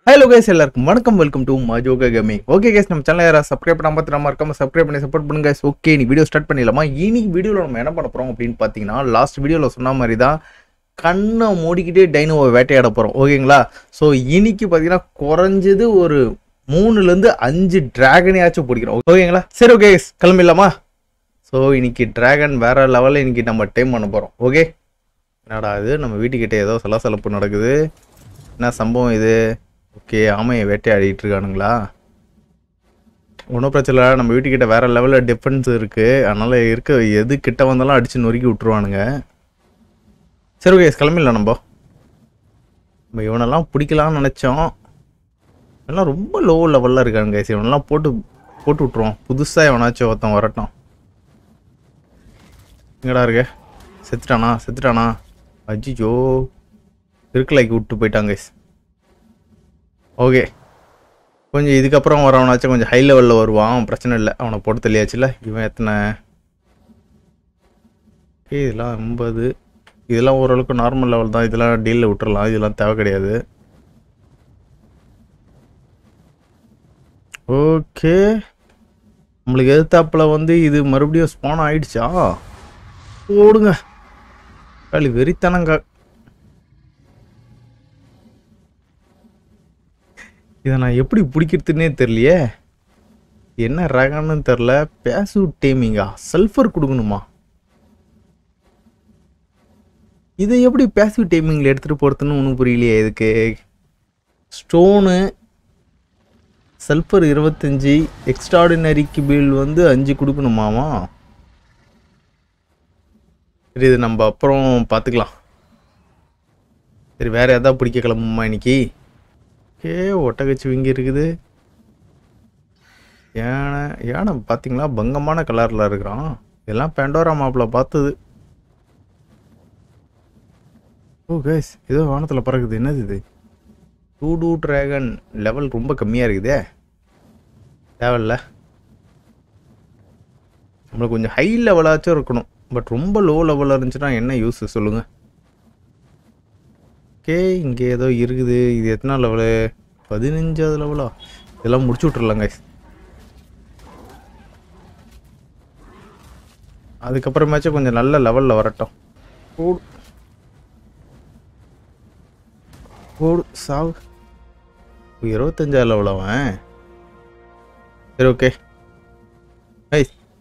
Hello guys எல்லாருக்கும் வணக்கம் welcome to மஜோகா கேமிங் ஓகே கைஸ் நம்ம சேனல் யாரா சப்ஸ்கிரைப் பண்ணாம பார்த்து நம்ம இருக்காம சப்ஸ்கிரைப் பண்ணி சப்போர்ட் பண்ணுங்க guys. ஓகே நீ வீடியோ ஸ்டார்ட் பண்ணிடலாமா இன்னைக்கு வீடியோவில் நம்ம என்ன பண்ண போறோம் அப்படின்னு பார்த்தீங்கன்னா லாஸ்ட் வீடியோவில் சொன்ன மாதிரி தான் கண்ணை மூடிக்கிட்டே டைனோவை வேட்டையாட போகிறோம் ஓகேங்களா ஸோ இன்னைக்கு பார்த்தீங்கன்னா குறைஞ்சது ஒரு மூணுலேருந்து அஞ்சு டிராகனையாச்சும் பிடிக்கிறோம் ஓகேங்களா சரி ஓகே guys, கிளம்பிடலாமா ஸோ இன்னைக்கு டிராகன் வேற லெவலில் இன்னைக்கு நம்ம டைம் பண்ண போகிறோம் ஓகே என்னடா இது நம்ம வீட்டுக்கிட்ட ஏதோ சலசலப்பு நடக்குது என்ன சம்பவம் இது ஓகே ஆமையை வேட்டையாடிட்டு இருக்கானுங்களா ஒன்றும் பிரச்சனை இல்லை நம்ம வீட்டுக்கிட்ட வேற லெவலில் டிஃபென்ஸ் இருக்கு அதனால இருக்க எது கிட்ட வந்தாலும் அடிச்சு நொறுக்கி விட்டுருவானுங்க சரி ஓகே கிளம்பிடலாம் நம்ம நம்ம இவனெல்லாம் பிடிக்கலாம்னு நினச்சோம் எல்லாம் ரொம்ப லோ லெவலில் இருக்கானுங்க guys. இவனெல்லாம் போட்டு போட்டு விட்ருவோம் புதுசாக எவனாச்சும் ஒருத்தன் வரட்டும் எங்கடா இருக்க செத்துட்டானா செத்துட்டானா அஜிஜோ இருக்கலாக்கி விட்டு போயிட்டாங்க guys. ஓகே கொஞ்சம் இதுக்கப்புறம் வரவனாச்சும் கொஞ்சம் ஹை லெவலில் வருவான் பிரச்சனை இல்லை அவனை போட்டு தெளியாச்சுல இவன் எத்தனை ஓகே இதெல்லாம் ஐம்பது இதெல்லாம் ஓரளவுக்கு நார்மல் லெவல் தான் இதெல்லாம் டீலில் விட்டுறலாம் இதெல்லாம் தேவை கிடையாது ஓகே நம்மளுக்கு எதிர்த்தாப்புல வந்து இது மறுபடியும் ஸ்பான் ஆயிடுச்சா ஓடுங்க களி வெறித்தனங்க இதை நான் எப்படி பிடிக்கிறதுனே தெரியலையே என்ன ரகம்னு தெரில பேசிவ் டேமிங்கா சல்ஃபர் கொடுக்கணுமா இதை எப்படி பேசிவ் டைமிங்கில் எடுத்துகிட்டு போகிறதுன்னு ஒன்றும் புரியலையே இதுக்கு ஸ்டோனு சல்ஃபர் இருபத்தஞ்சி எக்ஸ்ட்ராடினரிக்கு பில் வந்து அஞ்சு கொடுக்கணுமாமா சரி இது நம்ம அப்புறம் பார்த்துக்கலாம் சரி வேற எதாவது பிடிக்க கிளம்புமா இன்னைக்கு ஏ ஒட்டகச்சி விங்கி இருக்குது யானை யானை பார்த்தீங்களா பங்கமான கலரில் இருக்கிறான் இதெல்லாம் பெண்டோரா மாப்பிள்ள பார்த்தது ஓ கேஸ் ஏதோ வானத்தில் பறக்குது என்னது இது டூ டூ ட்ராகன் லெவல் ரொம்ப கம்மியாக இருக்குதே தேவையில்ல நம்மளுக்கு கொஞ்சம் ஹை லெவலாச்சும் இருக்கணும் பட் ரொம்ப லோ லெவலில் இருந்துச்சுன்னா என்ன யூஸ் சொல்லுங்கள் ஓகே இங்கே ஏதோ இருக்குது இது எத்தனை லெவலு பதினஞ்சாவது லெவலா இதெல்லாம் முடிச்சு விட்றலாங்க அதுக்கப்புறமாச்சும் கொஞ்சம் நல்ல லெவலில் வரட்டும் ஓடு ஓடு சாவு இருபத்தஞ்சாவது லெவல் அவன் சரி ஓகே ஐ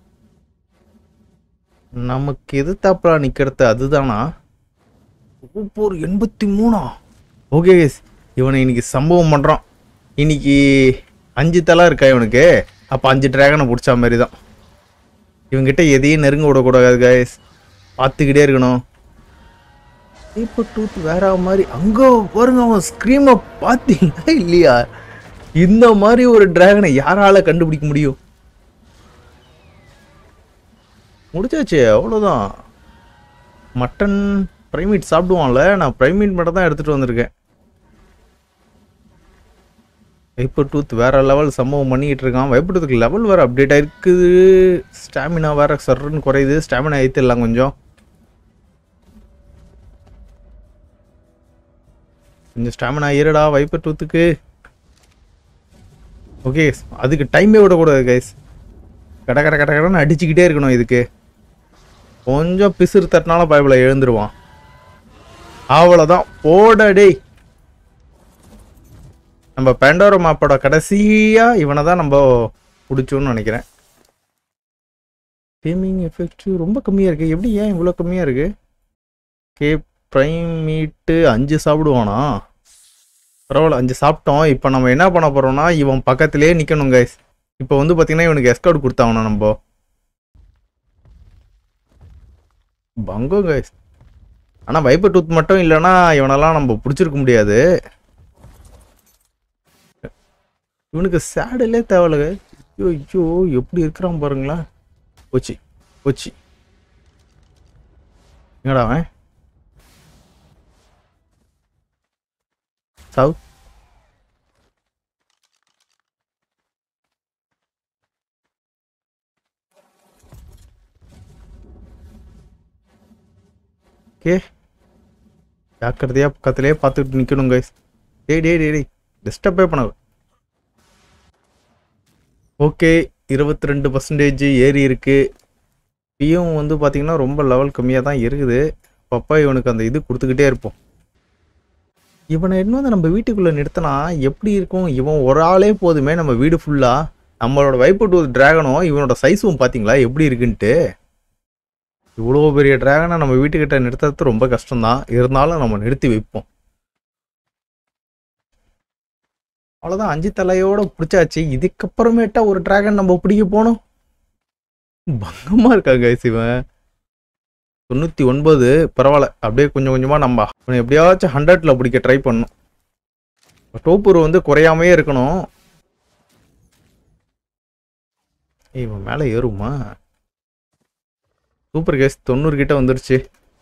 நமக்கு எது தாப்பலா நிற்கிறது அதுதானா ஒவ்வொரு எண்பத்தி மூணா ஓகே கேஸ் இவனை இன்னைக்கு சம்பவம் பண்ணுறான் இன்னைக்கு அஞ்சு தலை இருக்கா இவனுக்கு அப்போ அஞ்சு டிராகனை பிடிச்ச மாதிரி தான் இவங்கிட்ட எதையும் நெருங்க விடக்கூடாது கைஸ் பார்த்துக்கிட்டே இருக்கணும் இப்போ டூத் வேற மாதிரி அங்கே பாருங்க அவன் ஸ்க்ரீமை பார்த்தீங்களா இல்லையா இந்த மாதிரி ஒரு டிராகனை யாரால கண்டுபிடிக்க முடியும் முடிச்சாச்சு அவ்வளோதான் மட்டன் ப்ரைமீட் சாப்பிடுவான்ல நான் ப்ரைமீட் மட்டும் தான் எடுத்துகிட்டு வந்திருக்கேன் வைப்பர் டூத் வேற லெவல் சம்பவம் பண்ணிக்கிட்டு இருக்கான் வைப்பர் டூத்துக்கு லெவல் வேற அப்டேட் ஆயிருக்குது ஸ்டாமினா வேற சர்ன்னு குறையுது ஸ்டாமினா ஏற்றிடலாம் கொஞ்சம் கொஞ்சம் ஸ்டாமினா ஏறடா வைப்பர் டூத்துக்கு ஓகே அதுக்கு டைமே விடக்கூடாது கைஸ் கட கட கட கடன்னு அடிச்சுக்கிட்டே இருக்கணும் இதுக்கு கொஞ்சம் பிசுறு தட்டினாலும் பைபிளை எழுந்துருவான் அவ்வளோதான் போட டேய் நம்ம பேண்டோரோ மாப்போட கடைசியா இவனை தான் நம்ம பிடிச்சோன்னு நினைக்கிறேன் கேமிங் எஃபெக்ட் ரொம்ப கம்மியாக இருக்கு எப்படி ஏன் இவ்வளோ கம்மியாக இருக்கு கே ப்ரைம் மீட்டு அஞ்சு சாப்பிடுவானா பரவாயில்ல அஞ்சு சாப்பிட்டோம் இப்போ நம்ம என்ன பண்ண போறோம்னா இவன் பக்கத்திலே நிற்கணும் கைஸ் இப்போ வந்து பார்த்தீங்கன்னா இவனுக்கு எஸ்கார்ட் கொடுத்தாவணும் நம்ம பங்கம் கைஸ் ஆனால் வைப்பர் டூத் மட்டும் இல்லைன்னா இவனெல்லாம் நம்ம பிடிச்சிருக்க முடியாது இவனுக்கு சேடலே தேவையில்ல ஐயோ ஐயோ எப்படி இருக்கிறான் பாருங்களேன் போச்சு போச்சு எங்கடா அவன் சாவு ஓகே ஜாக்கிரதையா பக்கத்துலேயே பார்த்துக்கிட்டு நிற்கணும் கைஸ் டேய் டேய் டேய் டேய் டிஸ்டர்பே பண்ண ஓகே இருபத்தி ரெண்டு பர்சன்டேஜ் ஏறி இருக்கு பியும் வந்து பார்த்தீங்கன்னா ரொம்ப லெவல் கம்மியாக தான் இருக்குது பப்பா இவனுக்கு அந்த இது கொடுத்துக்கிட்டே இருப்போம் இவனை இன்னும் வந்து நம்ம வீட்டுக்குள்ளே நிறுத்தினா எப்படி இருக்கும் இவன் ஒரு ஆளே போதுமே நம்ம வீடு ஃபுல்லாக நம்மளோட வைப்பு டூ டிராகனும் இவனோட சைஸும் பார்த்தீங்களா எப்படி இருக்குன்ட்டு இவ்வளோ பெரிய டிராகனை நம்ம வீட்டுக்கிட்ட நிறுத்துறது ரொம்ப கஷ்டம்தான் இருந்தாலும் நம்ம நிறுத்தி வைப்போம் அவ்வளோதான் அஞ்சு தலையோட பிடிச்சாச்சு இதுக்கப்புறமேட்டா ஒரு டிராகன் நம்ம பிடிக்க போனோம் பங்கமா இருக்காங்க இவன் தொண்ணூற்றி ஒன்பது பரவாயில்ல அப்படியே கொஞ்சம் கொஞ்சமாக நம்ம அவனை எப்படியாச்சும் ஹண்ட்ரட்ல பிடிக்க ட்ரை பண்ணும் டோப்பூர் வந்து குறையாமையே இருக்கணும் ஏய், இவன் மேலே ஏறுமா சூப்பர் கேஸ் தொண்ணூறு கிட்ட வந்துருச்சு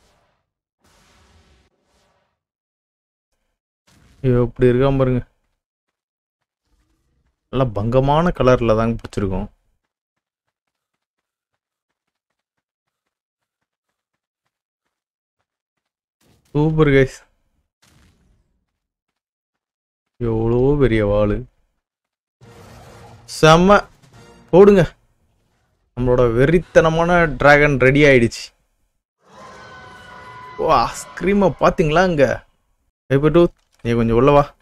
ஐயோ இப்படி இருக்காம பாருங்க நல்லா பங்கமான கலர்ல தாங்க பிடிச்சிருக்கோம் சூப்பர் கைஸ் எவ்வளோ பெரிய வாள் செம்ம போடுங்க நம்மளோட வெறித்தனமான டிராகன் ரெடி ஆயிடுச்சு வா ஸ்க்ரீமை பார்த்தீங்களா இங்க டூ நீ கொஞ்சம் உள்ள வா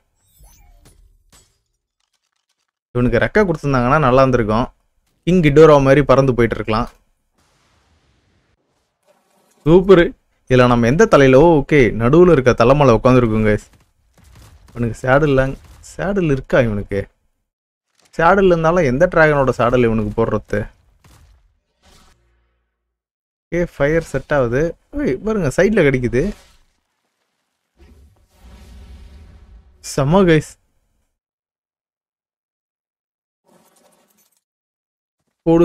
இவனுக்கு ரெக்கை கொடுத்துருந்தாங்கன்னா நல்லா இருந்திருக்கும் கிங் கிட்டோரா மாதிரி பறந்து போயிட்டு இருக்கலாம் சூப்பரு இதில் நம்ம எந்த தலையிலோ ஓகே நடுவில் இருக்க தலைமலை உட்காந்துருக்குங்க இவனுக்கு சேடல் சேடல் இருக்கா இவனுக்கு சேடல் இருந்தாலும் எந்த டிராகனோட சேடல் இவனுக்கு போடுறது ஓகே ஃபயர் செட் ஆகுது ஓய் பாருங்க சைடில் கிடைக்குது செம்ம கைஸ் போடு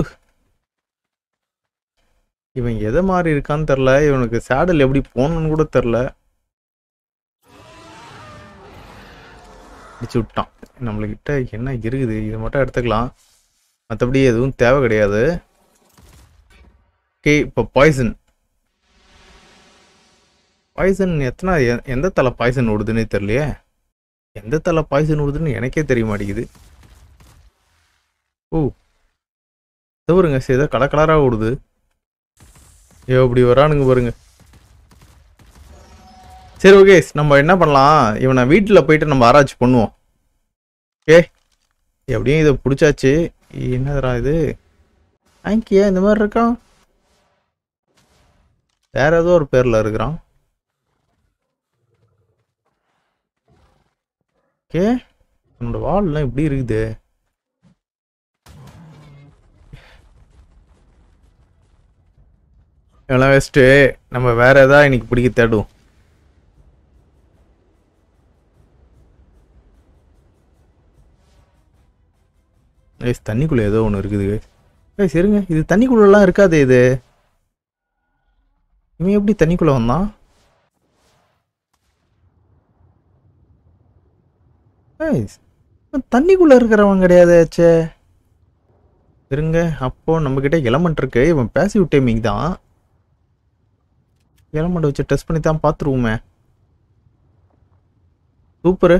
இவன் எதை மாதிரி இருக்கான்னு தெரில இவனுக்கு சேடல் எப்படி போகணுன்னு கூட தெரில அடிச்சு விட்டான் நம்மளுக்கிட்ட என்ன இருக்குது இது மட்டும் எடுத்துக்கலாம் மற்றபடி எதுவும் தேவை கிடையாது ஓகே இப்போ பாய்சன் பாய்சன் எத்தனை எ- எந்த தலை பாய்சன் ஓடுதுன்னே தெரியலையே எந்த தலை பாய்சன் ஓடுதுன்னு எனக்கே தெரிய மாட்டேங்குது ஓ இது பாருங்க சரி, ஏதோ கலர் கலராக ஓடுது ஐயோ இப்படி வரானுங்க பாருங்க சரி ஓகே நம்ம என்ன பண்ணலாம் இவனை வீட்டில் போயிட்டு நம்ம ஆராய்ச்சி பண்ணுவோம் ஓகே எப்படியும் இதை பிடிச்சாச்சு என்னதுடா இது ஆங்கியா இந்த மாதிரி இருக்கான் வேற ஏதோ ஒரு பேர்ல இருக்கிறான் ஓகே நம்மளோட வால்லாம் எப்படி இருக்குது இதெல்லாம் வேஸ்ட்டு நம்ம வேற ஏதாவது இன்னைக்கு பிடிக்க தேடுவோம் ஏய் தண்ணிக்குள்ள ஏதோ ஒன்று இருக்குது ஏய் சரிங்க இது தண்ணிக்குள்ளலாம் இருக்காதே இது இவன் எப்படி தண்ணிக்குள்ள வந்தான் ஏய் இவன் தண்ணிக்குள்ள இருக்கிறவன் கிடையாது ச்சே இருங்க அப்போ நம்ம கிட்ட எலமெண்ட் இருக்கு இவன் பேசிவ் டைமிங் தான் எலமெண்ட் வச்சு டெஸ்ட் பண்ணி தான் பார்த்துருவோமே சூப்பரு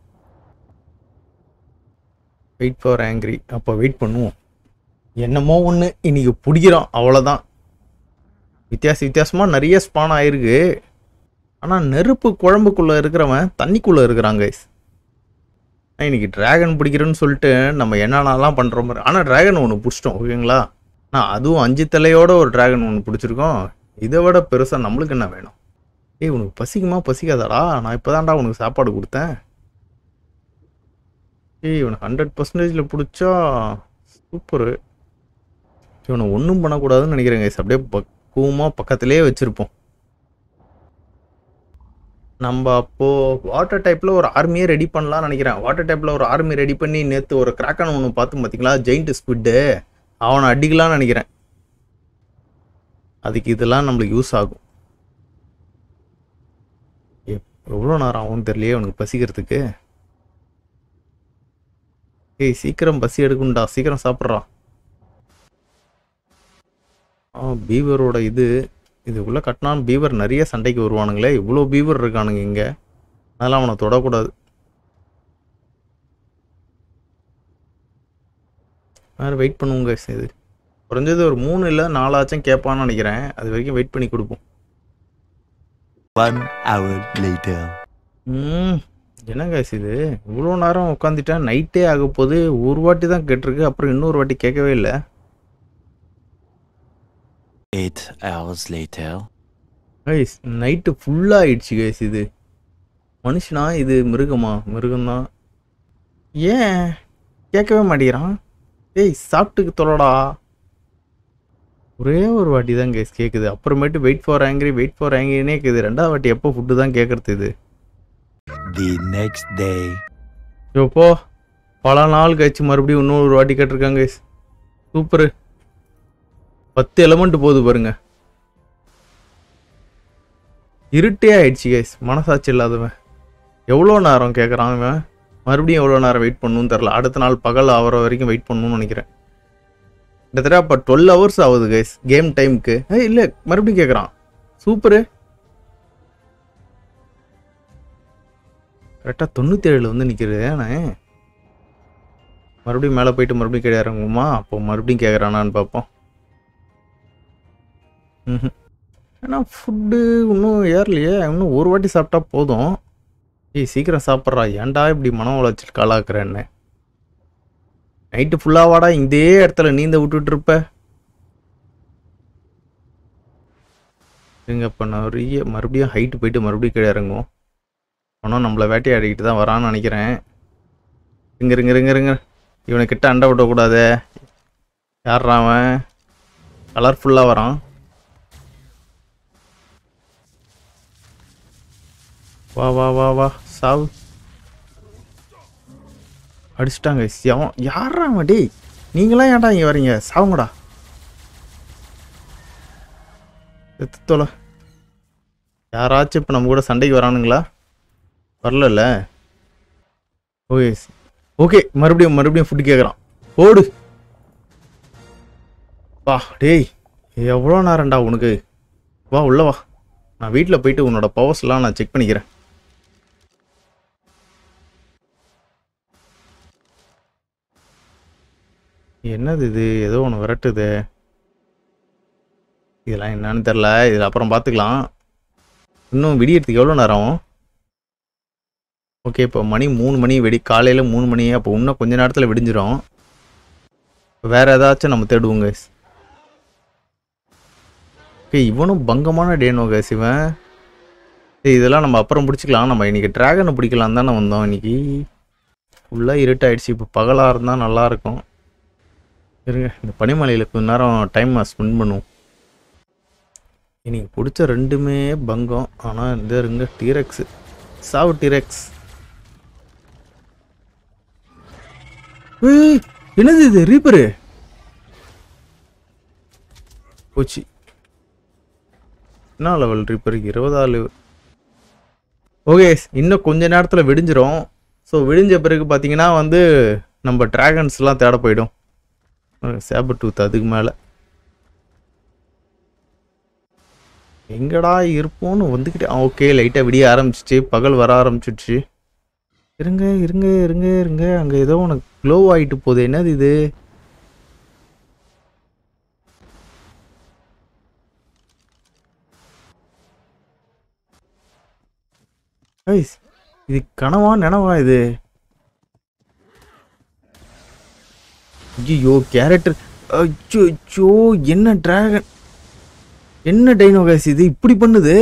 வெயிட் ஃபார் ஆங்கிரி அப்போ வெயிட் பண்ணுவோம் என்னமோ ஒன்று இன்னைக்கு பிடிக்கிறோம் அவ்வளோதான் வித்தியாச வித்தியாசமாக நிறைய ஸ்பான் ஆயிருக்கு ஆனால் நெருப்பு குழம்புக்குள்ளே இருக்கிறவன் தண்ணிக்குள்ளே இருக்கிறாங்க guys. நான் இன்னைக்கு டிராகன் பிடிக்கிறேன்னு சொல்லிட்டு நம்ம என்னென்னலாம் பண்ணுற மாதிரி ஆனால் டிராகன் ஒன்று பிடிச்சிட்டோம் ஓகேங்களா நான் அதுவும் அஞ்சு தலையோட ஒரு டிராகன் ஒன்று பிடிச்சிருக்கோம் இதை விட பெருசாக நம்மளுக்கு என்ன வேணும் ஏய் உனக்கு பசிக்குமா பசிக்காதாடா நான் இப்போதான்டா உனக்கு சாப்பாடு கொடுத்தேன் ஏய் இவனுக்கு ஹண்ட்ரட் பர்சன்டேஜில் பிடிச்சா சூப்பரு இவனை ஒன்றும் பண்ணக்கூடாதுன்னு நினைக்கிறேன் guys. அப்படியே பக்குவமாக பக்கத்திலே வச்சுருப்போம் நம்ம அப்போ வாட்டர் டைப்பில் ஒரு ஆர்மியே ரெடி பண்ணலாம்னு நினைக்கிறேன் வாட்டர் டைப்பில் ஒரு ஆர்மி ரெடி பண்ணி நேற்று ஒரு கிராக்கான ஒன்று பார்த்து பார்த்தீங்களா ஜெயிண்ட் ஸ்குவிட்டு அவனை அடிக்கலாம்னு நினைக்கிறேன் அதுக்கு இதெல்லாம் நம்மளுக்கு யூஸ் ஆகும் எப்- எவ்வளோ நேரம் ஆகும்னு தெரியலையே அவனுக்கு பசிக்கிறதுக்கு ஏய் சீக்கிரம் பசி எடுக்கும்டா சீக்கிரம் சாப்பிட்றான் ஆ பீவரோட இது இதுக்குள்ளே கட்டினா பீவர் நிறைய சண்டைக்கு வருவானுங்களே இவ்வளோ பீவர் இருக்கானுங்க இங்கே அதெல்லாம் அவனை தொடக்கூடாது வேறு வெயிட் பண்ணுவோங்க guys இது குறைஞ்சது ஒரு மூணு இல்லை நாலாச்சும் கேட்பான்னு நினைக்கிறேன் அது வரைக்கும் வெயிட் பண்ணி கொடுப்போம் One hour later. ம் என்ன guys இது இவ்வளோ நேரம் உட்காந்துட்டா நைட்டே ஆக போகுது ஒரு வாட்டி தான் கேட்டிருக்கு அப்புறம் இன்னொரு வாட்டி கேட்கவே இல்லை Eight hours later. Guys night ஃபுல்லாக ஆயிடுச்சு கைஸ் இது மனுஷனா இது மிருகமா மிருகம்தான் ஏன் கேட்கவே மாட்டேங்கிறான் ஏய் சாப்பிட்டுக்கு தொலைடா ஒரே ஒரு வாட்டி தான் கேஸ் கேட்குது அப்புறமேட்டு wait for angry wait for ஆங்கிரினே கேட்குது ரெண்டாவது வாட்டி எப்போ ஃபுட்டு தான் கேட்குறது இது The next day. எப்போ பல நாள் கழிச்சு மறுபடியும் இன்னொரு வாட்டி கேட்டிருக்காங்க கைஸ் சூப்பரு பத்து எலமெண்ட் போகுது பாருங்க இருட்டே ஆயிடுச்சு கைஸ் மனசாட்சி இல்லாதவன் எவ்வளோ நேரம் கேட்குறான் அவன் மறுபடியும் எவ்வளோ நேரம் வெயிட் பண்ணணும்னு தெரில அடுத்த நாள் பகல் ஆகிற வரைக்கும் வெயிட் பண்ணணும்னு நினைக்கிறேன் கிட்டத்தட்ட அப்போ டுவெல் ஹவர்ஸ் ஆகுது கைஸ் கேம் டைமுக்கு ஏ இல்லை மறுபடியும் கேட்குறான் சூப்பரு கரெக்டாக தொண்ணூற்றி ஏழில் வந்து நிற்கிறது ஆனால் மறுபடியும் மேலே போயிட்டு மறுபடியும் கீழே இறங்குமா அப்போ மறுபடியும் கேட்குறானான்னு பார்ப்போம் ம் ஏன்னா ஃபுட்டு இன்னும் ஏறலையே இன்னும் ஒரு வாட்டி சாப்பிட்டா போதும் ஏய் சீக்கிரம் சாப்பிட்றா ஏன்டா இப்படி மன உளைச்சல் காலாக்குறேன்னு நைட்டு ஃபுல்லாக வாடா இதே இடத்துல நீந்த விட்டுட்டு இருப்ப இருங்க இப்போ நிறைய மறுபடியும் ஹைட்டு போயிட்டு மறுபடியும் கீழே இறங்குவோம் ஆனால் நம்மளை வேட்டையாடிக்கிட்டு தான் வரான்னு நினைக்கிறேன் இருங்க இருங்க இருங்க இருங்க இவனை கிட்ட அண்டை விடக்கூடாதே யார்ரா அவன் கலர்ஃபுல்லாக வரான் வா வா வா வா சாவு அடிச்சிட்டாங்க எவன் யாரா அவன் டேய் நீங்களாம் ஏன்டா இங்கே வரீங்க சாவுங்கடா செத்து தொலை யாராச்சும் இப்போ நம்ம கூட சண்டைக்கு வரானுங்களா வரலல்ல ஓகே ஓகே மறுபடியும் மறுபடியும் ஃபுட்டு கேட்குறான் ஓடு வா டேய் எவ்வளோ நேரம்டா உனக்கு வா உள்ள வா நான் வீட்டில் போயிட்டு உன்னோட பவர்ஸ்லாம் நான் செக் பண்ணிக்கிறேன் என்னது இது ஏதோ ஒன்று விரட்டுது இதெல்லாம் என்னன்னு தெரில இதில் அப்புறம் பார்த்துக்கலாம் இன்னும் விடியறதுக்கு எவ்வளோ நேரம் ஆகும் ஓகே இப்போ மணி மூணு மணி வெடி காலையில் மூணு மணி அப்போ இன்னும் கொஞ்ச நேரத்தில் விடிஞ்சிரும் வேற ஏதாச்சும் நம்ம தேடுவோம் guys ஓகே இவனும் பங்கமான டேனோ guys இவன் ஏய் இதெல்லாம் நம்ம அப்புறம் பிடிச்சிக்கலாம் நம்ம இன்னைக்கு டிராகனை பிடிக்கலாம் தானே வந்தோம் இன்னைக்கு ஃபுல்லாக இருட்டாயிடுச்சு இப்போ பகலாக இருந்தால் நல்லாயிருக்கும் இருங்க இந்த பனிமலையில் கொஞ்ச நேரம் டைம் ஸ்பெண்ட் பண்ணுவோம் எனக்கு பிடிச்ச ரெண்டுமே பங்கம் ஆனால் இந்த இருங்க டீரெக்ஸு சாவு டீரெக்ஸ் ஏய், என்னது இது ரீப்பரு போச்சு என்ன லெவல் ரீப்பர் இருபதாலு ஓகே இன்னும் கொஞ்ச நேரத்தில் விடிஞ்சிரும் ஸோ விடிஞ்ச பிறகு பார்த்தீங்கன்னா வந்து நம்ம டிராகன்ஸ்லாம் தேட போயிடும் சேபர் டூத் அதுக்கு மேலே எங்கடா இருப்போம்னு வந்துக்கிட்டே ஓகே லைட்டாக விடிய ஆரம்பிச்சிச்சு பகல் வர ஆரம்பிச்சிடுச்சு இருங்க இருங்க இருங்க இருங்க அங்கே ஏதோ உனக்கு க்ளோ ஆகிட்டு போகுது என்னது இது ஐஸ் இது கனவா நினவா இது ஐயோ கேரக்டர் அச்சோ அச்சோ என்ன டிராகன் என்ன டைனோகாஸ் இது இப்படி பண்ணுது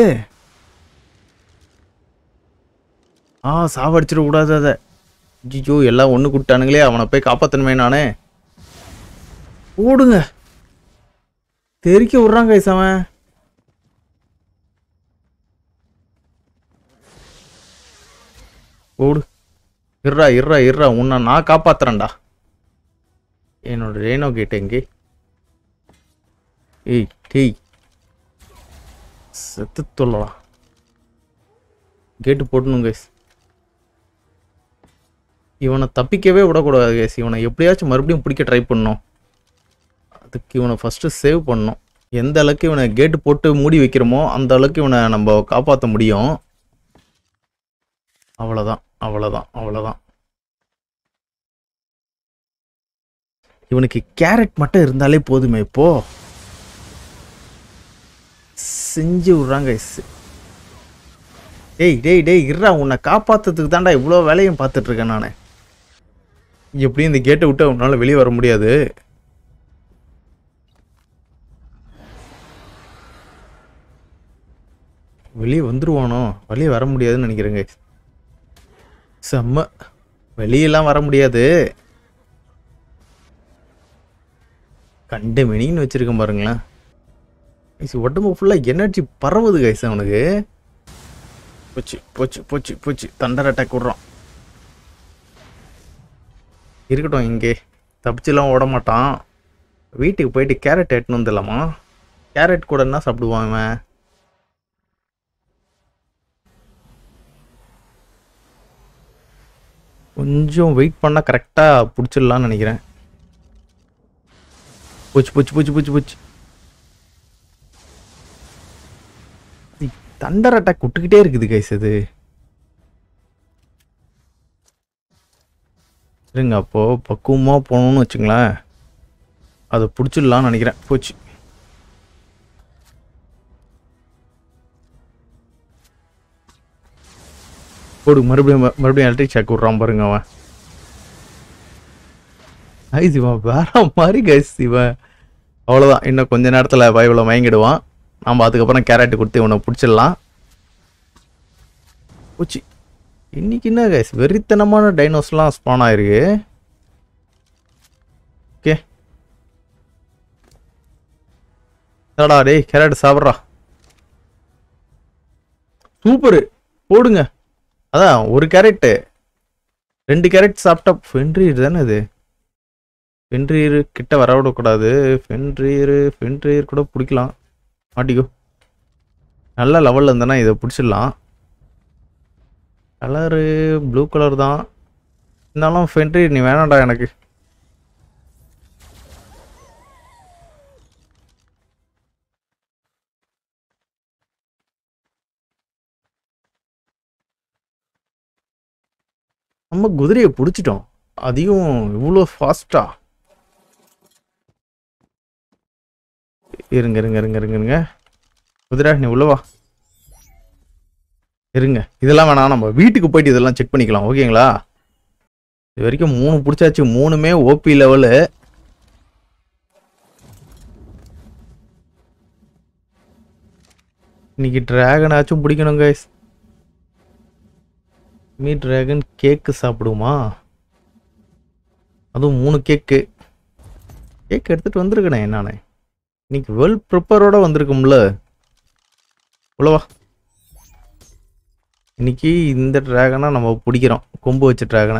ஆ சாவடிச்சிட கூடாது அதை ஐயோ எல்லாம் ஒன்று கூப்பிட்டானுங்களே அவனை போய் காப்பாற்றணுமே நானே ஓடுங்க தெறிக்க விட்றான் கைஸ் அவன் ஓடு இருறா இருறா இருறா உன்னை நான் காப்பாத்துறேன்டா என்னோட ரேனோ கேட் எங்கே ஏய் டேய் செத்து தொல்லலாம் கேட்டு போட்டணும் கைஸ் இவனை தப்பிக்கவே விடக்கூடாது கைஸ் இவனை எப்படியாச்சும் மறுபடியும் பிடிக்க ட்ரை பண்ணணும் அதுக்கு இவனை ஃபஸ்ட்டு சேவ் பண்ணணும் எந்த அளவுக்கு இவனை கேட்டு போட்டு மூடி வைக்கிறோமோ அந்த அளவுக்கு இவனை நம்ம காப்பாற்ற முடியும் அவ்வளோதான் அவ்வளோதான் அவ்வளோதான் இவனுக்கு கேரட் மட்டும் இருந்தாலே போதுமே இப்போ செஞ்சு விட்றாங்க டேய் டேய் டேய் இருடா உன்னை காப்பாத்துறதுக்கு தான்டா இவ்வளோ வேலையும் பார்த்துட்டு இருக்கேன் நான் எப்படியும் இந்த கேட்டை விட்டு அவனால வெளியே வர முடியாது வெளியே வந்துருவானோ வெளியே வர முடியாதுன்னு நினைக்கிறேங்க செம்ம வெளியெல்லாம் வர முடியாது கண்டு மினின்னு வச்சிருக்கேன் பாருங்களேன் ஐஸ் உடம்பு ஃபுல்லாக எனர்ஜி பரவுது கைஸ் அவனுக்கு போச்சு போச்சு போச்சு போச்சு தண்டர் அட்டாக் விட்றான் இருக்கட்டும் இங்கே தப்பிச்சுலாம் ஓட மாட்டான் வீட்டுக்கு போயிட்டு கேரட் எட்டுன்னு வந்துடலாமா கேரட் கூட என்ன சாப்பிடுவான் இவன் கொஞ்சம் வெயிட் பண்ணால் கரெக்டாக பிடிச்சிடலான்னு நினைக்கிறேன் போச்சு போச்சு போச்சு போச்சு போச்சு தண்டர் அட்டாக் விட்டுக்கிட்டே இருக்குது கைஸ் அது சரிங்க அப்போ பக்குவமாக போகணும்னு வச்சுங்களேன் அதை பிடிச்சிடலான்னு நினைக்கிறேன் போச்சு போடு மறுபடியும் ம- மறுபடியும் எலக்ட்ரிக் ஷாக் விட்றான் பாருங்க அவன் ஐஸ் இவன் வேற மாதிரி கைஸ் இவன் அவ்வளோதான் இன்னும் கொஞ்ச நேரத்தில் பயவில் மயங்கிடுவான் நாம் அதுக்கப்புறம் கேரட் கொடுத்து இவனை பிடிச்சிடலாம் பூச்சி இன்னைக்கு என்ன கைஸ் வெறித்தனமான டைனோஸ்லாம் ஸ்பான் ஆயிருக்கு ஓகே என்னடா டேய் கேரட் சாப்பிட்றா சூப்பரு போடுங்க அதான் ஒரு கேரட்டு ரெண்டு கேரட் சாப்பிட்டா ஃபென்ட்ரீர் தானே இது ஃபென்ட்ரீர் கிட்ட வர விடக்கூடாது ஃபென்ட்ரீர் ஃபென்ட்ரீர் கூட பிடிக்கலாம் மாட்டிக்கோ நல்ல லெவலில் இருந்தேன்னா இதை பிடிச்சிடலாம் கலரு ப்ளூ கலர் தான் இருந்தாலும் ஃபென்ட்ரீர் நீ வேணாம்டா எனக்கு நம்ம குதிரையை பிடிச்சிட்டோம் அதையும் இவ்வளோ ஃபாஸ்டா இருங்க இருங்க இருங்க இருங்க இருங்க குதிரை நீ உள்ளவா இருங்க இதெல்லாம் வேணாம் நம்ம வீட்டுக்கு போயிட்டு இதெல்லாம் செக் பண்ணிக்கலாம் ஓகேங்களா இது வரைக்கும் மூணு பிடிச்சாச்சு மூணுமே ஓபி லெவலு இன்னைக்கு டிராகன் ஆச்சும் பிடிக்கணும் கைஸ் மீ டிராகன் கேக்கு சாப்பிடுமா அதுவும் மூணு கேக்கு கேக் எடுத்துட்டு வந்திருக்கனே நானே இன்னைக்கு வெல் ப்ரிப்பரோட வந்திருக்கும்ல உள்ளவா இன்னைக்கு இந்த டிராகனை நம்ம பிடிக்கிறோம் கொம்பு வச்ச டிராகனை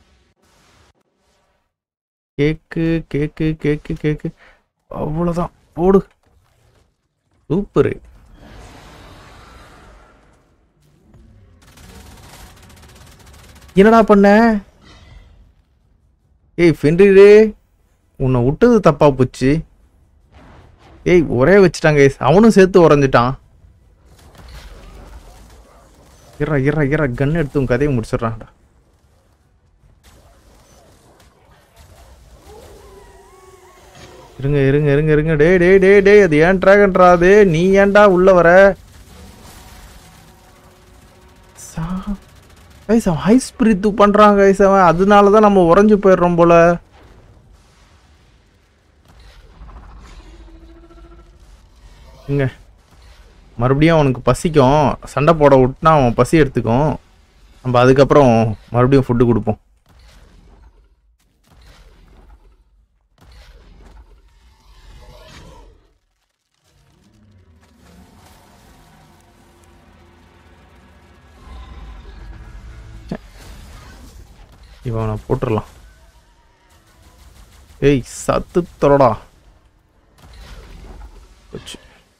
கேக்கு கேக்கு கேக்கு கேக்கு அவ்வளோதான் போடு சூப்பரு என்னடா பண்ண ஏய் ஃபென்ரிரு உன்னை விட்டது தப்பா போச்சு ஏய் ஒரே வச்சுட்டாங்க ஏய், அவனும் சேர்த்து உறைஞ்சிட்டான் இறா இறா இறா கன் எடுத்து உன் கதையை முடிச்சிடுறான்டா இருங்க இருங்க இருங்க இருங்க டேய் டேய் டேய் டேய் அது ஏன் டிராகன்டா அது நீ ஏன்டா உள்ள வர சா கைஸ் அவன் ஹை ஸ்பிரிட் பண்றான் கைஸ் அவன் அதனால தான் நம்ம உறைஞ்சு போயிடுறோம் போல இங்க மறுபடியும் அவனுக்கு பசிக்கும் சண்டை போட விட்டுனா அவன் பசி எடுத்துக்கும் நம்ம அதுக்கப்புறம் மறுபடியும் ஃபுட்டு கொடுப்போம் இவனை போட்டுடலாம் ஏய் சத்து தொலடா போச்சு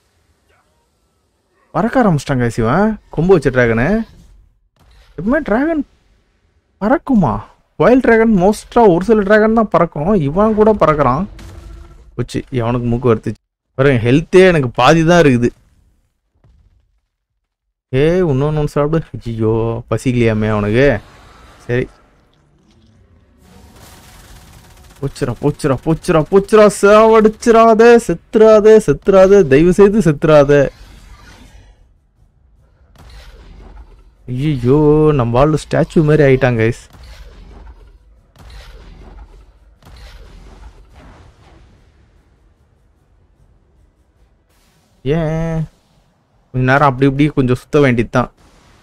பறக்க ஆரம்பிச்சிட்டாங்க சிவன் கொம்பு வச்ச டிராகனு எப்பவுமே டிராகன் பறக்குமா வைல்ட் டிராகன் மோஸ்ட்டாக ஒரு சில டிராகன் தான் பறக்கும் இவன் கூட பறக்கிறான் போச்சு இவனுக்கு மூக்கு வருத்துச்சு பாருங்க ஹெல்த்தே எனக்கு பாதி தான் இருக்குது ஏ இன்னொன்று ஒன்று சாப்பிடு ஐயோ பசிக்கலையாமே அவனுக்கு சரி போச்சுரா போச்சுரா போச்சுரா போச்சுரா சாவடிச்சிராத செத்துறாத செத்துறாத தயவு செய்து செத்துறாத ஐயோ நம்ம ஆளு ஸ்டாச்சு மாதிரி ஆயிட்டாங்க கைஸ் ஏன் கொஞ்ச நேரம் அப்படி இப்படி கொஞ்சம் சுத்த வேண்டியது தான்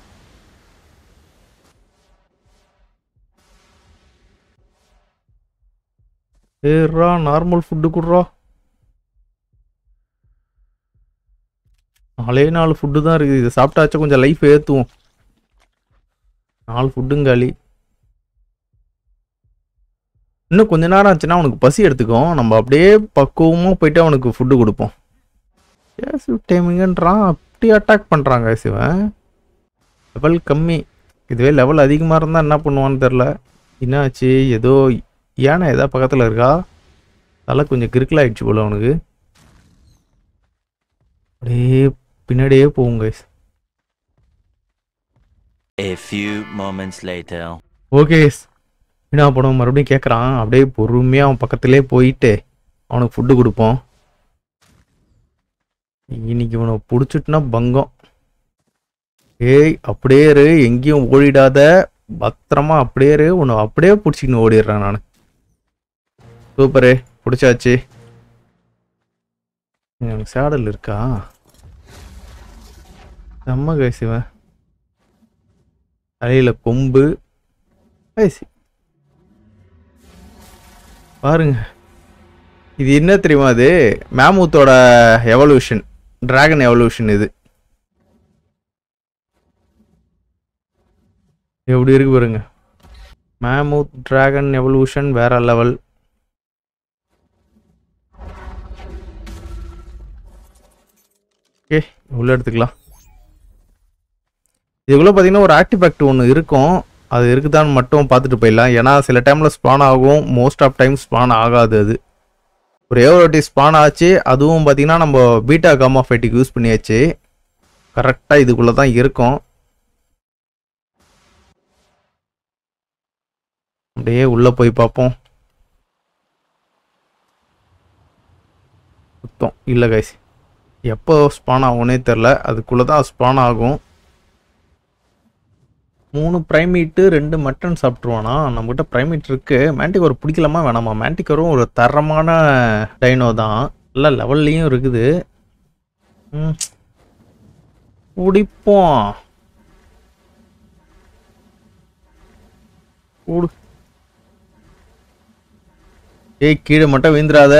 ஏறா நார்மல் ஃபுட்டு குடுறா நாலே நாலு ஃபுட்டு தான் இருக்குது இதை சாப்பிட்டாச்சும் கொஞ்சம் லைஃப் ஏற்றுவோம் நாலு ஃபுட்டும் காலி இன்னும் கொஞ்ச நேரம் ஆச்சுன்னா அவனுக்கு பசி எடுத்துக்கும் நம்ம அப்படியே பக்குவமாக போயிட்டு அவனுக்கு ஃபுட்டு கொடுப்போம் பேசிவ் டைமிங்கன்றான் அப்படி அட்டாக் பண்ணுறாங்க சிவன் லெவல் கம்மி இதுவே லெவல் அதிகமாக இருந்தால் என்ன பண்ணுவான்னு தெரில என்னாச்சு ஏதோ யானை ஏதா பக்கத்தில் இருக்கா தலை கொஞ்சம் கிறுக்கல் ஆயிடுச்சு போல அவனுக்கு அப்படியே பின்னாடியே போகும் guys A few moments later. Okay என்ன படம் மறுபடியும் கேட்குறான் அப்படியே பொறுமையாக அவன் பக்கத்துலேயே போயிட்டு அவனுக்கு ஃபுட்டு கொடுப்போம் இன்னைக்கு இவனை பிடிச்சிட்டுனா பங்கம் ஏய் அப்படியே இரு எங்கேயும் ஓடிடாத பத்திரமா அப்படியே இரு உன்னை அப்படியே பிடிச்சிக்கின்னு ஓடிடுறேன் நான் சூப்பரு பிடிச்சாச்சு எனக்கு சேடல் இருக்கா செம்ம கைஸ் இவன் தலையில கொம்பு ஐசி பாருங்க இது என்ன தெரியுமா அது மேமூத்தோட எவல்யூஷன் டிராகன் எவல்யூஷன் இது எப்படி இருக்கு பாருங்க மேமூத் டிராகன் எவல்யூஷன் வேற லெவல் ஓகே உள்ள எடுத்துக்கலாம் இதுக்குள்ள பார்த்தீங்கன்னா ஒரு ஆக்டிவேக்ட் ஒன்று இருக்கும் அது இருக்குதான்னு மட்டும் பார்த்துட்டு போயிடலாம் ஏன்னா சில டைமில் ஸ்பான் ஆகும் மோஸ்ட் ஆஃப் டைம் ஸ்பான் ஆகாது அது ஒரே ஒரு வாட்டி ஸ்பான் ஆச்சு அதுவும் பார்த்தீங்கன்னா நம்ம பீட்டா காமா ஃபைட்டுக்கு யூஸ் பண்ணியாச்சு கரெக்டாக இதுக்குள்ளே தான் இருக்கும் அப்படியே உள்ளே போய் பார்ப்போம் சுத்தம் இல்லை கைஸ் எப்போ ஸ்பான் ஆகும்னே தெரில அதுக்குள்ளே தான் ஸ்பான் ஆகும் மூணு ப்ரைமீட்டு ரெண்டு மட்டன் சாப்பிட்ருவானா நம்மகிட்ட ப்ரைமீட் இருக்கு மேண்டிகோர் பிடிக்கலாமா வேணாமா மேண்டிகோரும் ஒரு தரமான டைனோ தான் நல்ல லெவல்லையும் இருக்குது ம். பிடிப்போம் கூடு ஏய் கீழே மட்டும் விழுந்துடாத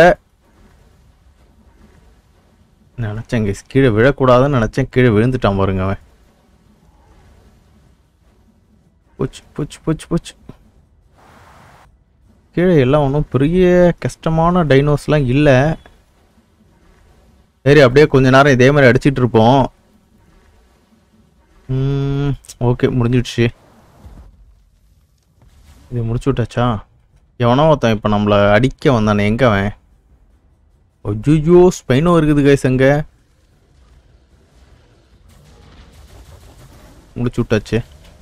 நினச்சேன் guys, கீழே விழக்கூடாதுன்னு நினச்சேன் கீழே விழுந்துட்டான் பாருங்க அவன் போச்சு போச்சு போச்சு போச்சு கீழே எல்லாம் ஒன்றும் பெரிய கஷ்டமான டைனோஸ்லாம் இல்லை சரி அப்படியே கொஞ்ச நேரம் இதே மாதிரி அடிச்சிட்டு இருப்போம் ஓகே முடிஞ்சிடுச்சு இது முடிச்சு விட்டாச்சா எவனோ ஒருத்தன் இப்போ நம்மளை அடிக்க வந்தானே எங்க அவன் ஐயோ ஸ்பைனோ இருக்குது கைஸ் அங்க முடிச்சு விட்டாச்சு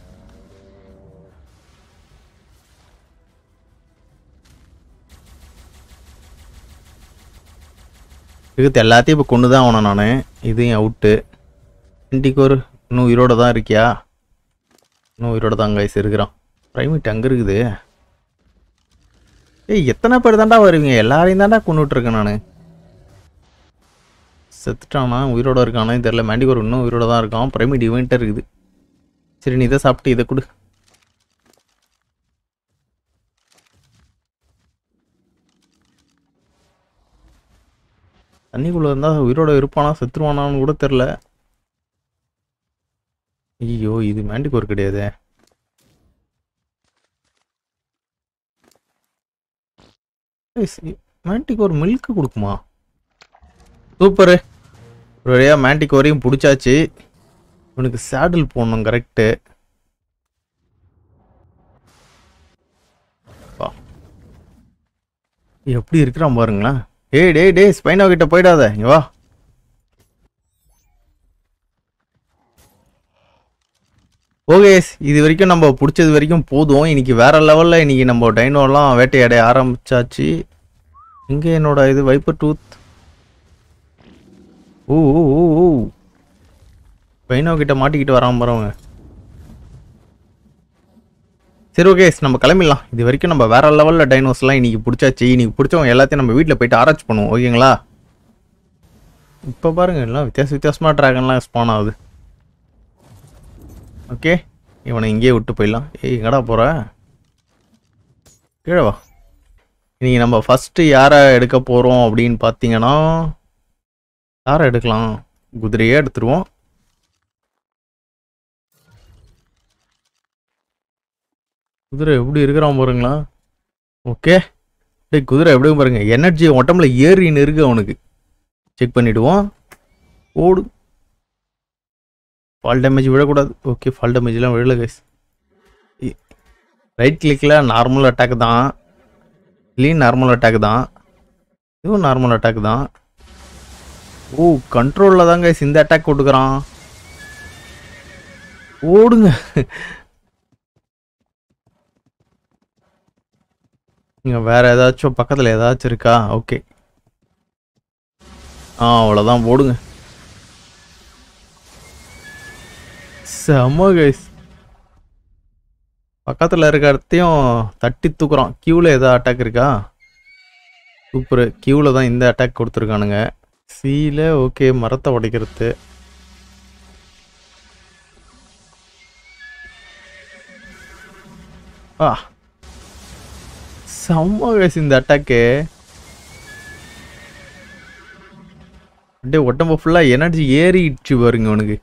இருக்குது எல்லாத்தையும் இப்போ கொண்டு தான் ஆகணும் நான் இதையும் அவுட்டு இண்டிகோர் இன்னும் உயிரோட தான் இருக்கியா இன்னும் உயிரோட தான் கைஸ் இருக்கிறான் ப்ரைமேட் அங்கே இருக்குது ஏய் எத்தனை பேர் தாண்டா வருவீங்க எல்லாரையும் தாண்டா கொண்டுட்ருக்கேன் நான் செத்துட்டானா உயிரோட இருக்கானே தெரில மேண்டிகோர் இன்னும் உயிரோட தான் இருக்கான் ப்ரைமேட் இவன்ட்டே இருக்குது சரி நீ இதை சாப்பிட்டு இதை கொடு தண்ணிக்குள்ள இருந்தா உயிரோட இருப்பானா செத்துருவானான்னு கூட தெரில ஐயோ இது மேண்டிகோர் கிடையாதே மேண்டிகோர் மில்க் கொடுக்குமா சூப்பரு ஒரு வழியா மேண்டிகோரையும் பிடிச்சாச்சு இவனுக்கு சேடில் போடணும் கரெக்டு எப்படி இருக்கிறான் பாருங்களேன் ஏய் டேய் டேய் ஸ்பைனோ கிட்ட போயிடாத இங்க வா ஓகே இது வரைக்கும் நம்ம பிடிச்சது வரைக்கும் போதும் இன்னைக்கு வேற லெவலில் இன்னைக்கு நம்ம டைனோலாம் வேட்டையாட ஆரம்பிச்சாச்சு இங்கே என்னோட இது வைப்பர் டூத் ஓ ஓ ஓ ஓ பைனோ கிட்ட மாட்டிக்கிட்டு வராம போகிறவங்க சரி ஓகே நம்ம கிளம்பிடலாம் இது வரைக்கும் நம்ம வேற லெவலில் டைனோஸ்லாம் இன்னைக்கு பிடிச்சாச்சு இன்னைக்கு பிடிச்சவங்க எல்லாத்தையும் நம்ம வீட்டில் போயிட்டு ஆராய்ச்சி பண்ணுவோம் ஓகேங்களா இப்போ பாருங்க எல்லாம் வித்தியாச வித்தியாசமாக ட்ராகன்லாம் ஸ்பான் ஆகுது ஓகே இவனை இங்கேயே விட்டு போயிடலாம் ஏய் எங்கடா போற கீழே வா இன்னைக்கு நம்ம ஃபஸ்ட்டு யாரை எடுக்க போகிறோம் அப்படின்னு பார்த்தீங்கன்னா யாரை எடுக்கலாம் குதிரையே எடுத்துருவோம் குதிரை எப்படி இருக்கிறான் பாருங்களா ஓகே டேய் குதிரை எப்படி பாருங்க எனர்ஜி உடம்புல ஏறின்னு இருக்கு அவனுக்கு செக் பண்ணிடுவோம் ஓடு ஃபால் டேமேஜ் விழக்கூடாது ஓகே ஃபால் டேமேஜ்லாம் விழல கைஸ் ரைட் கிளிக்கில் நார்மல் அட்டாக் தான் க்ளீன் நார்மல் அட்டாக் தான் இதுவும் நார்மல் அட்டாக் தான் ஓ கண்ட்ரோலில் தான் கைஸ் இந்த அட்டாக் கொடுக்குறான் ஓடுங்க இங்கே வேற ஏதாச்சும் பக்கத்தில் ஏதாச்சும் இருக்கா ஓகே ஆ அவ்வளோதான் போடுங்க செம்ம கைஸ் பக்கத்தில் இருக்க இடத்தையும் தட்டி தூக்குறோம் கியூவில் ஏதோ அட்டாக் இருக்கா சூப்பரு கியூவில் தான் இந்த அட்டாக் கொடுத்துருக்கானுங்க சீல ஓகே மரத்தை உடைக்கிறது ஆ செம்ம கைஸ் இந்த அட்டாக்கு அப்படியே உடம்பு ஃபுல்லாக எனர்ஜி ஏறிடுச்சு பாருங்க இவனுக்கு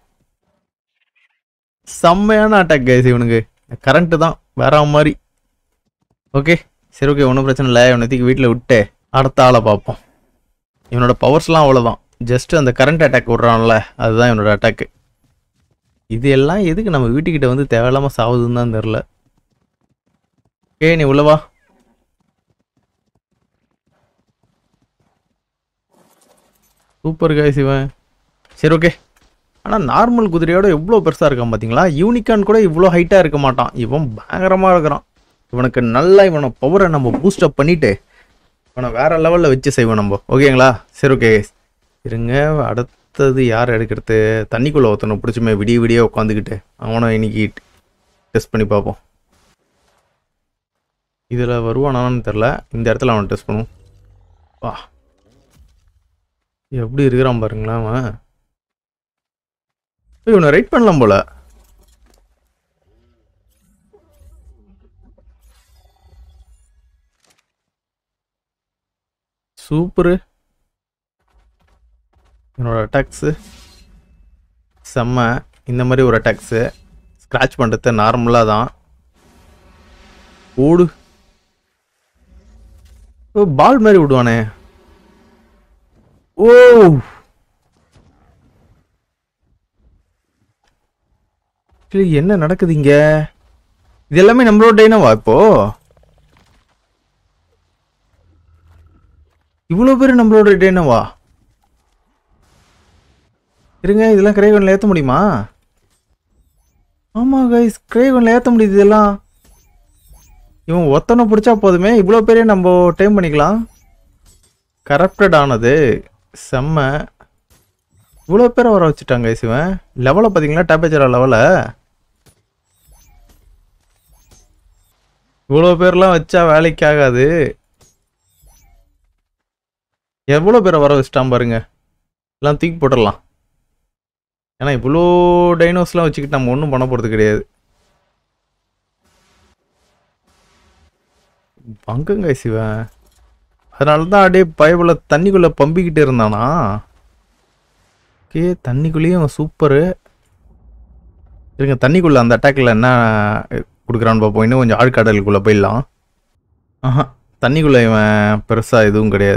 செம்மையான அட்டாக் கைஸ் இவனுக்கு கரண்ட்டு தான் வேற மாதிரி ஓகே சரி ஓகே ஒன்றும் பிரச்சனை இல்லை இவனத்துக்கு வீட்டில் விட்டு அடுத்த ஆளை பார்ப்போம் இவனோட பவர்ஸ்லாம் அவ்வளோதான் ஜஸ்ட் அந்த கரண்ட் அட்டாக் விட்றான்ல அதுதான் இவனோட அட்டாக்கு இது எல்லாம் எதுக்கு நம்ம வீட்டுக்கிட்ட வந்து தேவையில்லாமல் சாவுதுன்னு தான் தெரில ஓகே நீ உள்ளவா சூப்பர் காய்ஸ் இவன் சரி ஓகே ஆனால் நார்மல் குதிரையோட எவ்வளோ பெருசாக இருக்கான் பார்த்தீங்களா யூனிகான் கூட இவ்வளோ ஹைட்டாக இருக்க மாட்டான் இவன் பயங்கரமாக இருக்கிறான் இவனுக்கு நல்லா இவனை பவரை நம்ம பூஸ்டப் பண்ணிட்டு இவனை வேற லெவலில் வச்சு செய்வோம் நம்ம ஓகேங்களா சரி ஓகே இருங்க அடுத்தது யார் எடுக்கிறது தண்ணிக்குள்ளே ஒருத்தனை பிடிச்சுமே விடிய விடிய உட்காந்துக்கிட்டு அவனை இன்னைக்கு டெஸ்ட் பண்ணி பார்ப்போம் இதில் வருவானான்னு தெரில இந்த இடத்துல அவனை டெஸ்ட் பண்ணுவோம் வா எப்படி இருக்கிறான் பாருங்களேன் அவன் ஏய், இவனை ரைட் பண்ணலாம் போல சூப்பரு என்னோட அட்டாக்ஸு செம்ம இந்த மாதிரி ஒரு அட்டாக்ஸு ஸ்க்ராட்ச் பண்ணுறது நார்மலாக தான் ஓடு ஓ பால் மாதிரி விடுவானே ஓ Actually, என்ன நடக்குது இங்க இது எல்லாமே நம்மளோட டைனோவா இப்போ இவ்வளோ பேர் நம்மளோட டைனோவா இருங்க இதெல்லாம் கிரேவனில் ஏற்ற முடியுமா ஆமாம் கைஸ் கிரேவனில் ஏற்ற முடியுது இதெல்லாம் இவன் ஒத்தனை பிடிச்சா போதுமே இவ்வளோ பேரே நம்ம டைம் பண்ணிக்கலாம் கரப்டட் ஆனது செம்ம இவ்வளோ பேரை வர வச்சுட்டாங்க சிவன் லெவலை பார்த்தீங்களா டேம்பரேச்சர் லெவலை இவ்வளோ பேர்லாம் வச்சா வேலைக்கு ஆகாது எவ்வளோ பேரை வர வச்சுட்டான் பாருங்க எல்லாம் தூக்கி போட்டுடலாம் ஏன்னா இவ்வளோ டைனோஸ்லாம் வச்சுக்கிட்டு நம்ம ஒன்றும் பண்ண போகிறது கிடையாது பங்குங்க சிவன் அதனால தான் அப்படியே பயபுல தண்ணிக்குள்ளே பம்பிக்கிட்டு இருந்தானா ஓகே தண்ணிக்குள்ளேயும் சூப்பரு இருங்க தண்ணிக்குள்ளே அந்த அட்டாக்கில் என்ன கொடுக்குறான்னு பார்ப்போம் இன்னும் கொஞ்சம் ஆழ்கடலுக்குள்ளே போயிடலாம் ஆஹா தண்ணிக்குள்ளே இவன் பெருசாக எதுவும் கிடையாது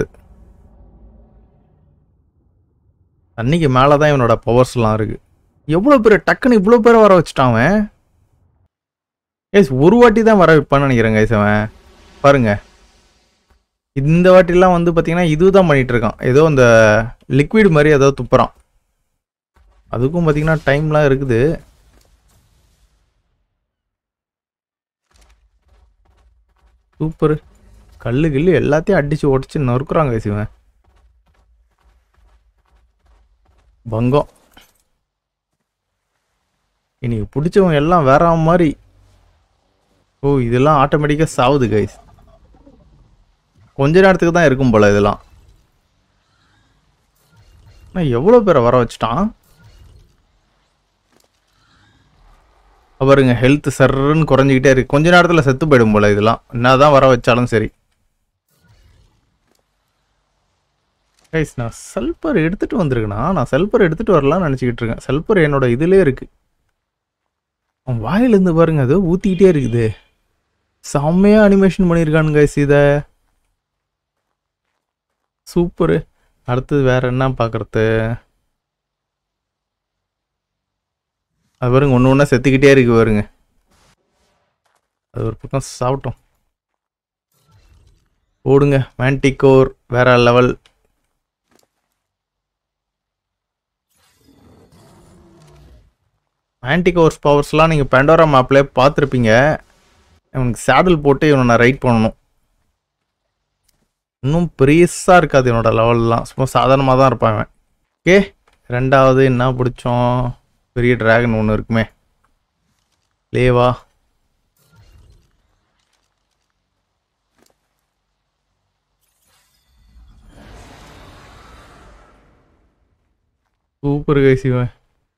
தண்ணிக்கு மேலே தான் இவனோட பவர்ஸ்லாம் இருக்குது எவ்வளோ பேர் டக்குன்னு இவ்வளோ பேரை வர வச்சுட்டான் அவன் ஏஸ் ஒரு வாட்டி தான் வர வைப்பான்னு நினைக்கிறேன் கைஸ் அவன் பாருங்க இந்த வாட்டிலாம் வந்து பார்த்தீங்கன்னா இதுதான் பண்ணிட்டு இருக்கான் ஏதோ அந்த லிக்விட் மாதிரி ஏதோ துப்புறான் அதுக்கும் பார்த்தீங்கன்னா டைம்லாம் இருக்குது சூப்பர் கல்லு கில்லு எல்லாத்தையும் அடிச்சு உடச்சு நறுக்குறாங்க guys இவன் பங்கம் இன்னைக்கு பிடிச்சவங்க எல்லாம் வேற மாதிரி ஓ இதெல்லாம் ஆட்டோமேட்டிக்காக சாவுது கைஸ் கொஞ்ச நேரத்துக்கு தான் இருக்கும் போல இதெல்லாம் ஆனால் எவ்வளோ பேரை வர வச்சுட்டான் பாருங்க ஹெல்த் சர்ன்னு குறைஞ்சிக்கிட்டே இருக்கு கொஞ்ச நேரத்தில் செத்து போயிடும் போல இதெல்லாம் என்னதான் வர வச்சாலும் சரி கைஸ் நான் சல்பர் எடுத்துட்டு வந்திருக்கேனா நான் சல்பர் எடுத்துட்டு வரலாம்னு நினச்சிக்கிட்டு இருக்கேன் சல்பர் என்னோட இதுலயே இருக்கு அவன் வாயிலிருந்து பாருங்க அது ஊத்திக்கிட்டே இருக்குது செம்மையா அனிமேஷன் பண்ணியிருக்கானுங்க கைஸ் இதை சூப்பரு அடுத்தது வேற என்ன பார்க்கறது அது பாருங்க ஒன்று ஒன்றா செத்துக்கிட்டே இருக்கு பாருங்க அது ஒரு பக்கம் சாப்பிட்டோம் ஓடுங்க மேன்டிகோர் வேற லெவல் ஆன்டிகோர்ஸ் பவர்ஸ்லாம் நீங்கள் பெண்டோரா மேப்ல பார்த்துருப்பீங்க இவனுக்கு சேடல் போட்டு இவனை நான் ரைட் பண்ணணும் இன்னும் பெரியஸாக இருக்காது என்னோட லெவல்லாம் சும்மா சாதாரணமாக தான் இருப்பான் இவன் ஓகே ரெண்டாவது என்ன பிடிச்சோம் பெரிய டிராகன் ஒன்று இருக்குமே லேவா சூப்பர் கைஸ் இவன்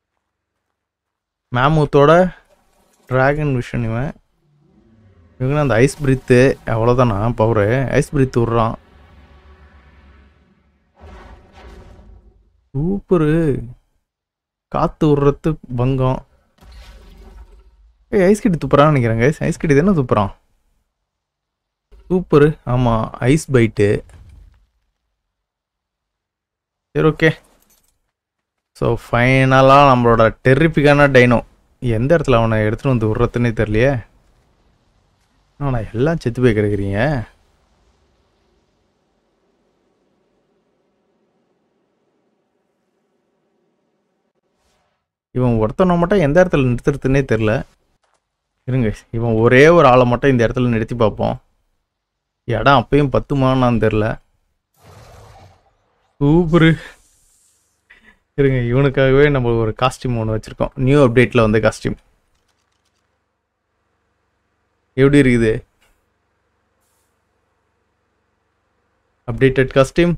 மேமூத்தோட டிராகன் விஷன் இவன் இவங்க அந்த ஐஸ் பிரித்து அவ்வளோதானா பவரு ஐஸ் பிரித்து விட்றான் சூப்பரு காற்று விட்றது பங்கம் ஏய் ஐஸ் கட்டி துப்புறான்னு நினைக்கிறேன் கைஸ் ஐஸ் கட்டி தானே துப்புறான் சூப்பரு ஆமாம் ஐஸ் பைட்டு சரி ஓகே ஸோ ஃபைனலாக நம்மளோட டெரிஃபிக்கான டைனோ எந்த இடத்துல அவனை எடுத்துகிட்டு வந்து விட்றதுன்னே தெரியலையே ஆனால் எல்லாம் செத்து போய் கிடக்குறீங்க இவன் ஒருத்தனை மட்டும் எந்த இடத்துல நிறுத்துறதுன்னே தெரில இருங்க இவன் ஒரே ஒரு ஆளை மட்டும் இந்த இடத்துல நிறுத்தி பார்ப்போம் இடம் அப்பயும் பத்துமானான்னு தெரில சூப்பரு இருங்க இவனுக்காகவே நம்ம ஒரு காஸ்டியூம் ஒன்று வச்சுருக்கோம் நியூ அப்டேட்டில் வந்த காஸ்டியூம் எப்படி இருக்குது அப்டேட்டட் காஸ்டியூம்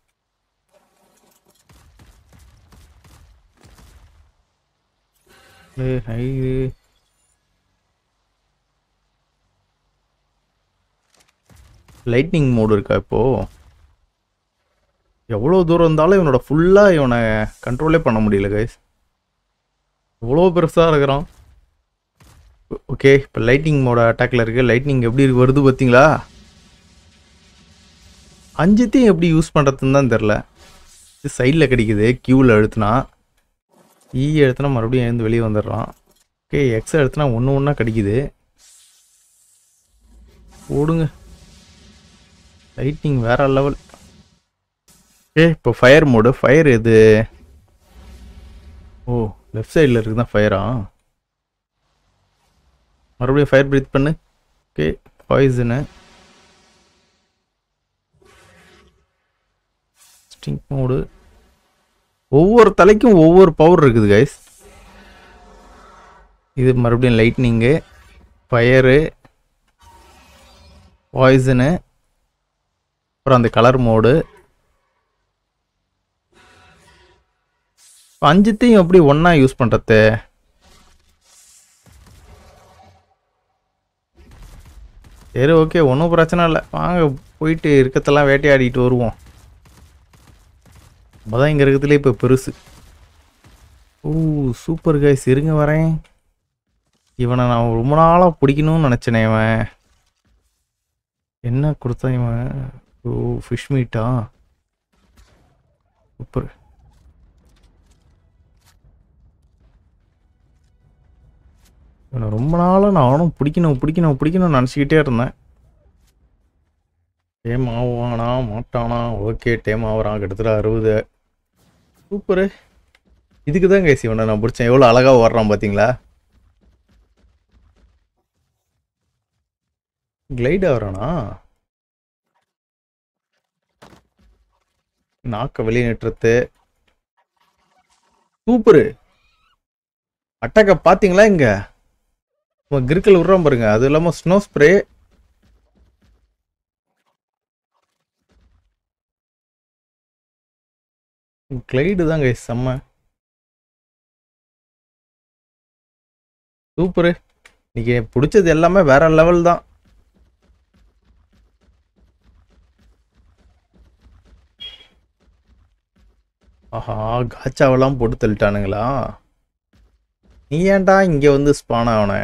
லைட்னிங் மோடு இருக்கா இப்போ எவ்வளோ தூரம் இருந்தாலும் இவனோட ஃபுல்லாக இவனை கண்ட்ரோலே பண்ண முடியல கைஸ் எவ்வளோ பெருசாக இருக்கிறான் ஓகே இப்போ லைட்னிங் மோட அட்டாக்ல இருக்கு லைட்னிங் எப்படி இருக்கு வருது பார்த்தீங்களா அஞ்சுத்தையும் எப்படி யூஸ் பண்ணுறதுன்னு தான் தெரில இது சைடில் கிடைக்குது கியூவில் அழுத்தினா இ எழுத்துனா மறுபடியும் எழுந்து வெளியே வந்துடுறான் ஓகே எக்ஸ் எழுத்துனா ஒன்று ஒன்றா கிடைக்குது ஓடுங்க லைட்னிங் வேற லெவல் ஏ இப்போ ஃபயர் மோடு ஃபயர் எது ஓ லெஃப்ட் சைடில் இருக்குது தான் ஃபயரா மறுபடியும் ஃபயர் ப்ரீத் பண்ணு ஓகே பாய்சனு ஸ்டிங்க் மோடு ஒவ்வொரு தலைக்கும் ஒவ்வொரு பவர் இருக்குது கைஸ் இது மறுபடியும் லைட்னிங்கு ஃபயரு பாய்சனு அப்புறம் அந்த கலர் மோடு அஞ்சுத்தையும் எப்படி ஒன்றா யூஸ் பண்ணுறது சரி ஓகே ஒன்றும் பிரச்சனை இல்லை வாங்க போயிட்டு இருக்கத்தெல்லாம் வேட்டையாடிட்டு வருவோம் அப்பதான் இங்கே இருக்கிறதுலே இப்போ பெருசு ஓ சூப்பர் கைஸ் இருங்க வரேன் இவனை நான் ரொம்ப நாளாக பிடிக்கணும்னு நினச்சேனே இவன் என்ன கொடுத்தான் இவன் ஓ ஃபிஷ் மீட்டா சூப்பர் இவனை ரொம்ப நாளாக நானும் பிடிக்கணும் பிடிக்கணும் பிடிக்கணும்னு நினச்சிக்கிட்டே இருந்தேன் டேம் ஆவானா மாட்டானா ஓகே டேம் ஆகிறான் கிட்டத்தட்ட அறுபது சூப்பரு இதுக்கு தான் கைசி இவனை நான் பிடிச்சேன் எவ்வளோ அழகாக ஓடுறான் பார்த்தீங்களா கிளைட் ஆகிறானா நாக்க வெளியே நிட்டுறது சூப்பரு அட்டாக்க பாத்தீங்களா இங்க கிரிக்கல் விடுறோம் பாருங்க அது இல்லாம ஸ்னோ ஸ்ப்ரே கிளைடு தான் கைஸ் செம்ம சூப்பரு இன்னைக்கு எனக்கு பிடிச்சது எல்லாமே வேற லெவல் தான் ஆஹா காச்சாவெல்லாம் போட்டு தள்ளிட்டானுங்களா நீ ஏன்டா இங்க வந்து ஸ்பான் ஆவன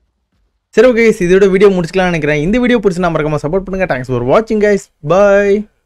சரி ஓகே இதோட வீடியோ முடிச்சுக்கலாம்னு நினைக்கிறேன் இந்த வீடியோ பிடிச்சி நான் மறக்காம சப்போர்ட் பண்ணுங்க தேங்க்ஸ் ஃபார் வாட்சிங் கைஸ் பை